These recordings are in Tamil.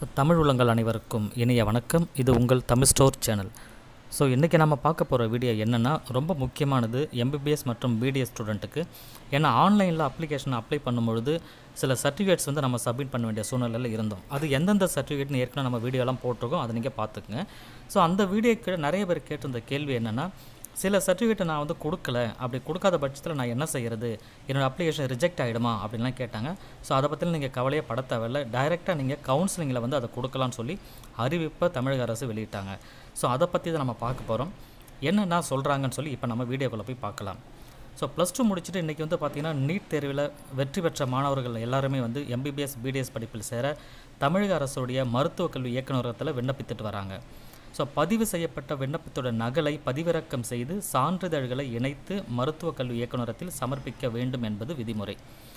ஸோ தமிழ் உள்ளங்கள் அனைவருக்கும் இனிய வணக்கம் இது உங்கள் தமிழ் ஸ்டோர் சேனல் ஸோ இன்றைக்கி நம்ம பார்க்க போகிற வீடியோ என்னென்னா ரொம்ப முக்கியமானது எம்பிபிஎஸ் மற்றும் பிடிஎஸ் ஸ்டூடெண்ட்டுக்கு ஏன்னா ஆன்லைனில் அப்ளிகேஷன் அப்ளை பண்ணும்பொழுது சில சர்டிஃபிகேட்ஸ் வந்து நம்ம சப்மிட் பண்ண வேண்டிய சூழ்நிலையில் இருந்தோம் அது எந்தெந்த சர்டிஃபிகேட்னு ஏற்கனவே நம்ம வீடியோலாம் போட்டிருக்கோம் அதை நீங்கள் பார்த்துக்குங்க ஸோ அந்த வீடியோக்கு நிறைய பேர் கேட்டிருந்த கேள்வி என்னென்னா சில சர்டிஃபிகேட்டை நான் வந்து கொடுக்கல அப்படி கொடுக்காத பட்சத்தில் நான் என்ன செய்கிறது என்னோடய அப்ளிகேஷன் ரிஜெக்ட் ஆகிடுமா அப்படின்லாம் கேட்டாங்க ஸோ அதை பற்றின நீங்கள் கவலையே பட தேவையில்ல டைரெக்டாக நீங்கள் கவுன்சிலிங்கில் வந்து அதை கொடுக்கலாம்னு சொல்லி அறிவிப்பை தமிழக அரசு வெளியிட்டாங்க ஸோ அதை பற்றி தான் நம்ம பார்க்க போகிறோம் என்னென்ன சொல்கிறாங்கன்னு சொல்லி இப்போ நம்ம வீடியோக்குள்ளே போய் பார்க்கலாம் ஸோ ப்ளஸ் டூ முடிச்சுட்டு இன்றைக்கி வந்து பார்த்திங்கன்னா நீட் தேர்வில் வெற்றி பெற்ற மாணவர்கள் எல்லாருமே வந்து எம்பிபிஎஸ் பிடிஎஸ் படிப்பில் சேர தமிழக அரசுடைய மருத்துவக் கல்வி இயக்குநரகத்தில் விண்ணப்பித்துட்டு வராங்க ஸோ பதிவு செய்யப்பட்ட விண்ணப்பத்தோட நகலை பதிவிறக்கம் செய்து சான்றிதழ்களை இணைத்து மருத்துவக் கல்வி இயக்குநரத்தில் சமர்ப்பிக்க வேண்டும் என்பது விதிமுறை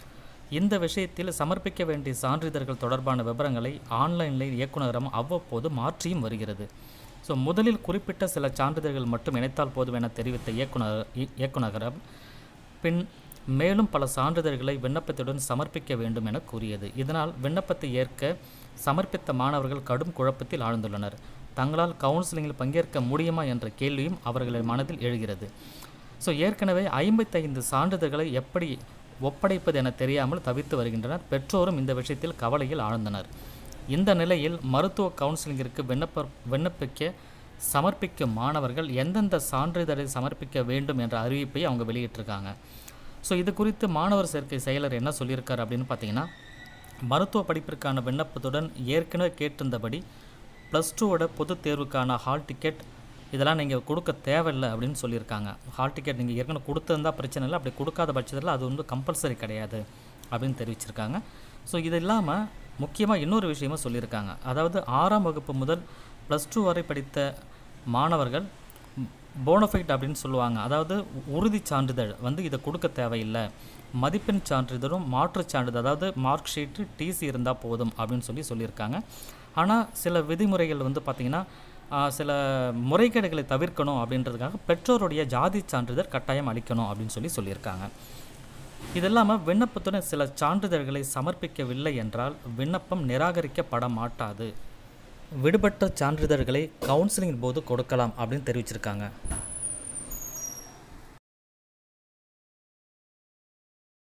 இந்த விஷயத்தில் சமர்ப்பிக்க வேண்டிய சான்றிதழ்கள் தொடர்பான விவரங்களை ஆன்லைனில் இயக்குநரகம் அவ்வப்போது மாற்றியும் வருகிறது ஸோ முதலில் குறிப்பிட்ட சில சான்றிதழ்கள் மட்டும் இணைத்தால் போதும் என தெரிவித்த இயக்குனர் இ- இயக்குநரகம் பின் மேலும் பல சான்றிதழ்களை விண்ணப்பத்துடன் சமர்ப்பிக்க வேண்டும் என கூறியது இதனால் விண்ணப்பத்தை ஏற்க சமர்ப்பித்த மாணவர்கள் கடும் குழப்பத்தில் ஆழ்ந்துள்ளனர் தங்களால் கவுன்சிலிங்கில் பங்கேற்க முடியுமா என்ற கேள்வியும் அவர்களின் மனதில் எழுகிறது ஸோ ஏற்கனவே ஐம்பத்தைந்து சான்றிதழ்களை எப்படி ஒப்படைப்பது என தெரியாமல் தவித்து வருகின்றனர் பெற்றோரும் இந்த விஷயத்தில் கவலையில் ஆழ்ந்தனர் இந்த நிலையில் மருத்துவ கவுன்சிலிங்கிற்கு விண்ணப்ப விண்ணப்பிக்க சமர்ப்பிக்கும் மாணவர்கள் எந்தெந்த சான்றிதழை சமர்ப்பிக்க வேண்டும் என்ற அறிவிப்பை அவங்க வெளியிட்டிருக்காங்க ஸோ இது குறித்து மாணவர் சேர்க்கை செயலர் என்ன சொல்லியிருக்காரு அப்படின்னு பார்த்தீங்கன்னா மருத்துவ படிப்பிற்கான விண்ணப்பத்துடன் ஏற்கனவே கேட்டிருந்தபடி ப்ளஸ் டூவோட பொதுத் தேர்வுக்கான ஹால் டிக்கெட் இதெல்லாம் நீங்கள் கொடுக்க தேவையில்லை அப்படின்னு சொல்லியிருக்காங்க ஹால் டிக்கெட் நீங்கள் ஏற்கனவே கொடுத்துருந்தா பிரச்சனை இல்லை அப்படி கொடுக்காத பட்சத்தில் அது வந்து கம்பல்சரி கிடையாது அப்படின்னு தெரிவிச்சிருக்காங்க ஸோ இது இல்லாமல் முக்கியமாக இன்னொரு விஷயமும் சொல்லியிருக்காங்க அதாவது ஆறாம் வகுப்பு முதல் ப்ளஸ் டூ வரை படித்த மாணவர்கள் போனஃபைட் அப்படின்னு சொல்லுவாங்க அதாவது உறுதிச் சான்றிதழ் வந்து இதை கொடுக்க தேவையில்லை மதிப்பெண் சான்றிதழும் மாற்றுச் சான்றிதழ் அதாவது மார்க் ஷீட்டு டிசி இருந்தால் போதும் அப்படின்னு சொல்லி சொல்லியிருக்காங்க ஆனால் சில விதிமுறைகள் வந்து பார்த்திங்கன்னா ஆஹ், சில முறைகேடுகளை தவிர்க்கணும் அப்படின்றதுக்காக பெற்றோருடைய ஜாதி சான்றிதழ் கட்டாயம் அளிக்கணும் அப்படின்னு சொல்லி சொல்லியிருக்காங்க இது இல்லாமல் விண்ணப்பத்துடன் சில சான்றிதழ்களை சமர்ப்பிக்கவில்லை என்றால் விண்ணப்பம் நிராகரிக்கப்பட மாட்டாது விடுபட்ட சான்றிதழ்களை கவுன்சிலிங்கின் போது கொடுக்கலாம் அப்படின்னு தெரிவிச்சிருக்காங்க